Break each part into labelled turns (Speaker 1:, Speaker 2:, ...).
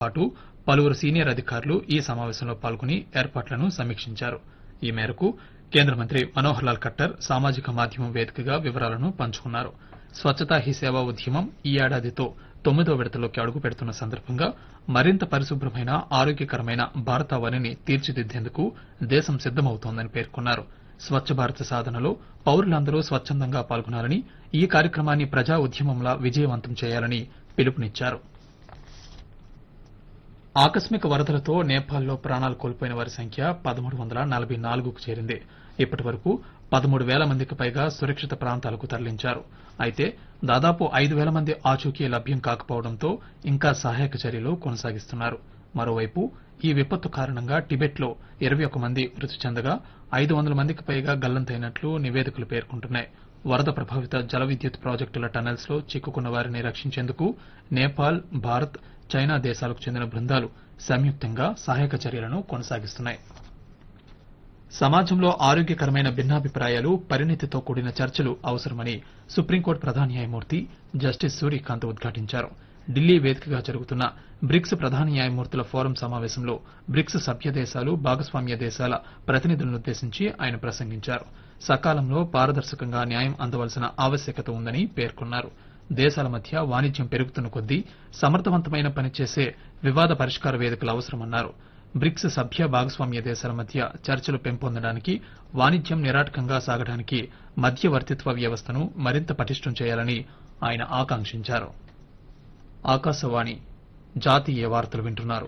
Speaker 1: పాటు పలువురు సీనియర్ అధికారులు ఈ సమావేశంలో పాల్గొని ఏర్పాట్లను సమీక్షించారు ఈ మేరకు కేంద్ర మంత్రి మనోహర్ లాల్ ఖట్టర్ సామాజిక మాధ్యమం వేదికగా వివరాలను పంచుకున్నారు స్వచ్ఛతా హీ సేవా ఉద్యమం ఈ ఏడాదితో తొమ్మిదో విడతలోకి అడుగు పెడుతున్న సందర్భంగా మరింత పరిశుభ్రమైన ఆరోగ్యకరమైన భారతావనిని తీర్చిదిద్దేందుకు దేశం సిద్దమవుతోందని పేర్కొన్నారు స్వచ్ఛ భారత్ సాధనలో పౌరులందరూ స్వచ్చందంగా పాల్గొనాలని ఈ కార్యక్రమాన్ని ప్రజా ఉద్యమంలా విజయవంతం చేయాలని పిలుపునిచ్చారు ఆకస్మిక వరదలతో నేపాల్లో ప్రాణాలు కోల్పోయిన వారి సంఖ్య పదమూడు వందల నలభై నాలుగుకు చేరింది ఇప్పటి వరకు పదమూడు వేల మందికి పైగా సురక్షిత ప్రాంతాలకు తరలించారు అయితే దాదాపు ఐదు వేల మంది ఆచూకీ లభ్యం కాకపోవడంతో ఇంకా సహాయక చర్యలు కొనసాగిస్తున్నారు మరోవైపు ఈ విపత్తు కారణంగా టిబెట్లో ఇరవై ఒక్క మంది మృతి చెందగా ఐదు వందల మందికి పైగా గల్లంతైనట్లు నివేదికలు పేర్కొంటున్నాయి వరద ప్రభావిత జల విద్యుత్ ప్రాజెక్టుల టనెల్స్ లో చిక్కుకున్న వారిని రక్షించేందుకు నేపాల్ భారత్ చైనా దేశాలకు చెందిన బృందాలు సంయుక్తంగా సహాయక చర్యలను కొనసాగిస్తున్నాయి సమాజంలో ఆరోగ్యకరమైన భిన్నాభిప్రాయాలు పరిణితితో కూడిన చర్చలు అవసరమని సుప్రీంకోర్టు ప్రధాన న్యాయమూర్తి జస్టిస్ సూర్యకాంత్ ఉద్ఘాటించారు ఢిల్లీ వేదికగా జరుగుతున్న బ్రిక్స్ ప్రధాన న్యాయమూర్తుల ఫోరం సమావేశంలో బ్రిక్స్ సభ్య దేశాలు భాగస్వామ్య దేశాల ప్రతినిధులనుద్దేశించి ఆయన ప్రసంగించారు సకాలంలో పారదర్శకంగా న్యాయం అందవలసిన ఆవశ్యకత ఉందని పేర్కొన్నారు దేశాల మధ్య వాణిజ్యం పెరుగుతున్న కొద్దీ సమర్థవంతమైన పనిచేసే వివాద పరిష్కార వేదికలు అవసరమన్నారు బ్రిక్స్ సభ్య భాగస్వామ్య దేశాల మధ్య చర్చలు పెంపొందడానికి వాణిజ్యం నిరాటకంగా సాగడానికి మధ్యవర్తిత్వ వ్యవస్థను మరింత పటిష్టం చేయాలని ఆయన ఆకాంక్షించారు ఆకాశవాణి జాతీయ వార్తలు వింటున్నారు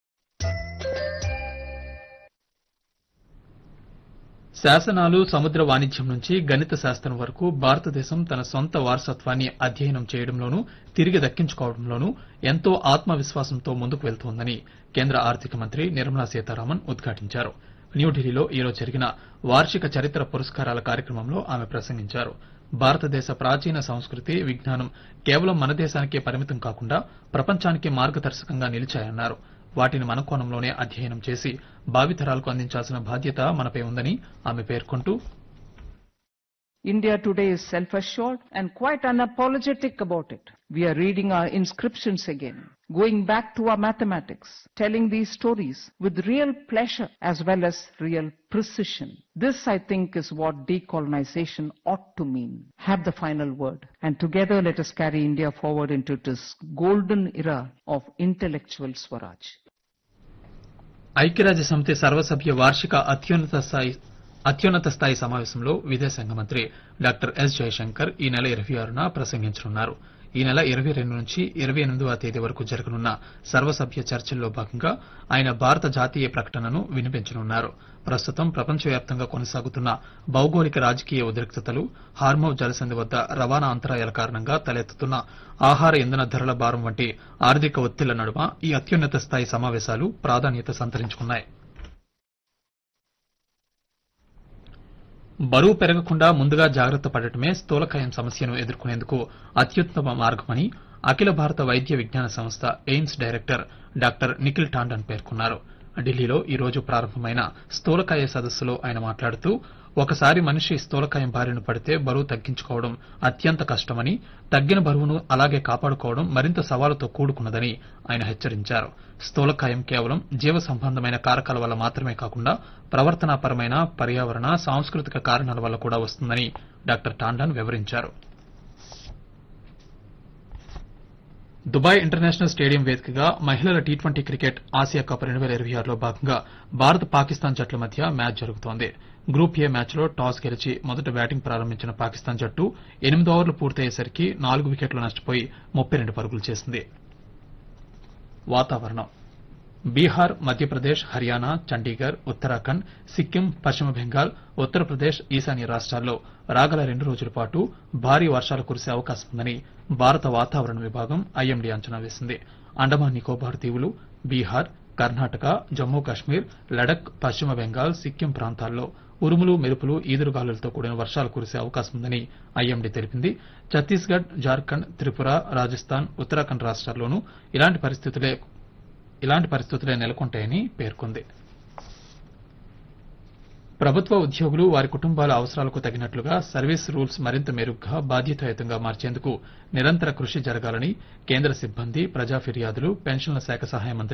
Speaker 1: శాసనాలు సముద్ర వాణిజ్యం నుంచి గణిత శాస్త్రం వరకు భారతదేశం తన సొంత వారసత్వాన్ని అధ్యయనం చేయడంలోనూ తిరిగి దక్కించుకోవడంలోనూ ఎంతో ఆత్మవిశ్వాసంతో ముందుకు వెళ్తోందని కేంద్ర ఆర్థిక మంత్రి నిర్మలా సీతారామన్ ఉద్ఘాటించారు న్యూఢిల్లీలో ఈరోజు జరిగిన వార్షిక చరిత్ర పురస్కారాల కార్యక్రమంలో ఆమె ప్రసంగించారు భారతదేశ ప్రాచీన సంస్కృతి విజ్ఞానం కేవలం మన దేశానికే పరిమితం కాకుండా ప్రపంచానికి మార్గదర్శకంగా నిలిచాయన్నారు వాటిని మన కోణంలోనే అధ్యయనం చేసి భావితరాలకు అందించాల్సిన బాధ్యత మనపై ఉందని ఆమె పేర్కొంటూ
Speaker 2: India today is self-assured and quite unapologetic about it. We are reading our inscriptions again, going back to our mathematics, telling these stories with real pleasure as well as real precision. This, I think, is what decolonization ought to mean. Have the final word. And together let us carry India forward into this golden era of intellectual Swaraj.
Speaker 1: ఐక్యరాజ్య సమితి సర్వసభ్య వార్షిక అత్యున్నత స్థాయి అత్యున్నత స్థాయి సమావేశంలో విదేశాంగ మంత్రి డాక్టర్ ఎస్ జయశంకర్ ఈ నెల ఇరవై ఆరున ప్రసంగించనున్నారు ఈ నెల ఇరవై రెండు నుంచి ఇరవై ఎనిమిదవ తేదీ వరకు జరగనున్న సర్వసభ్య చర్చల్లో భాగంగా ఆయన భారత జాతీయ ప్రకటనను వినిపించనున్నారు ప్రస్తుతం ప్రపంచవ్యాప్తంగా కొనసాగుతున్న భౌగోళిక రాజకీయ ఉద్రిక్తతలు హార్మోవ్ జలసంధి వద్ద రవాణా అంతరాయాల కారణంగా తలెత్తుతున్న ఆహార ఇంధన ధరల భారం వంటి ఆర్థిక ఒత్తిళ్ల నడుమ ఈ అత్యున్నత స్థాయి సమావేశాలు ప్రాధాన్యత సంతరించుకున్నాయి బరువు పెరగకుండా ముందుగా జాగ్రత్త పడటమే స్థూలకాయం సమస్యను ఎదుర్కొనేందుకు అత్యుత్తమ మార్గమని అఖిల భారత వైద్య విజ్ఞాన సంస్థ AIIMS director doctor Nikhil Tandon పేర్కొన్నారు ఢిల్లీలో ఈ రోజు ప్రారంభమైన స్థూలకాయ సదస్సులో ఆయన మాట్లాడుతూ ఒకసారి మనిషి స్థూలకాయం బారిన పడితే బరువు తగ్గించుకోవడం అత్యంత కష్టమని తగ్గిన బరువును అలాగే కాపాడుకోవడం మరింత సవాలుతో కూడుకున్నదని ఆయన హెచ్చరించారు స్థూలకాయం కేవలం జీవ సంబంధమైన కారకాల వల్ల మాత్రమే కాకుండా ప్రవర్తనాపరమైన పర్యావరణ సాంస్కృతిక కారణాల వల్ల కూడా వస్తుందని డాక్టర్ టాండన్ వివరించారు దుబాయ్ ఇంటర్నేషనల్ స్టేడియం వేదికగా మహిళల T twenty cricket Asia cup రెండు వేల ఇరవై ఆరులో భాగంగా భారత్ పాకిస్తాన్ జట్ల మధ్య మ్యాచ్ జరుగుతోంది గ్రూప్ ఏ మ్యాచ్లో టాస్ గెలిచి మొదట బ్యాటింగ్ ప్రారంభించిన పాకిస్తాన్ జట్టు ఎనిమిది ఓవర్లు పూర్తయ్యేసరికి నాలుగు వికెట్లు నష్టపోయి ముప్పై రెండు పరుగులు చేసింది వాతావరణం బీహార్ మధ్యప్రదేశ్ హర్యానా చండీగఢ్ ఉత్తరాఖండ్ సిక్కిం పశ్చిమ బెంగాల్ ఉత్తరప్రదేశ్ ఈశాన్య రాష్ట్రాల్లో రాగల రెండు రోజుల పాటు భారీ వర్షాలు కురిసే అవకాశం ఉందని భారత వాతావరణ విభాగం ఐఎండీ అంచనా వేసింది అండమాన్ నికోబార్ దీవులు బీహార్ కర్ణాటక జమ్మూ కాశ్మీర్ లడక్ పశ్చిమ బెంగాల్ సిక్కిం ప్రాంతాల్లో ఉరుములు మెరుపులు ఈదురుగాలులతో కూడిన వర్షాలు కురిసే అవకాశం ఉందని ఐఎండీ తెలిపింది ఛత్తీస్గఢ్ జార్ఖండ్ త్రిపుర రాజస్థాన్ ఉత్తరాఖండ్ రాష్ట్రాల్లోనూ ఇలాంటి పరిస్థితులే ఇలాంటి పరిస్థితులే నెలకొంటాయని పేర్కొంది ప్రభుత్వ ఉద్యోగులు వారి కుటుంబాల అవసరాలకు తగినట్లుగా సర్వీస్ రూల్స్ మరింత మెరుగ్గా బాధ్యతాయుతంగా మార్చేందుకు నిరంతర కృషి జరగాలని కేంద్ర సిబ్బంది ప్రజా ఫిర్యాదులు పెన్షన్ల శాఖ సహాయ మంత్రి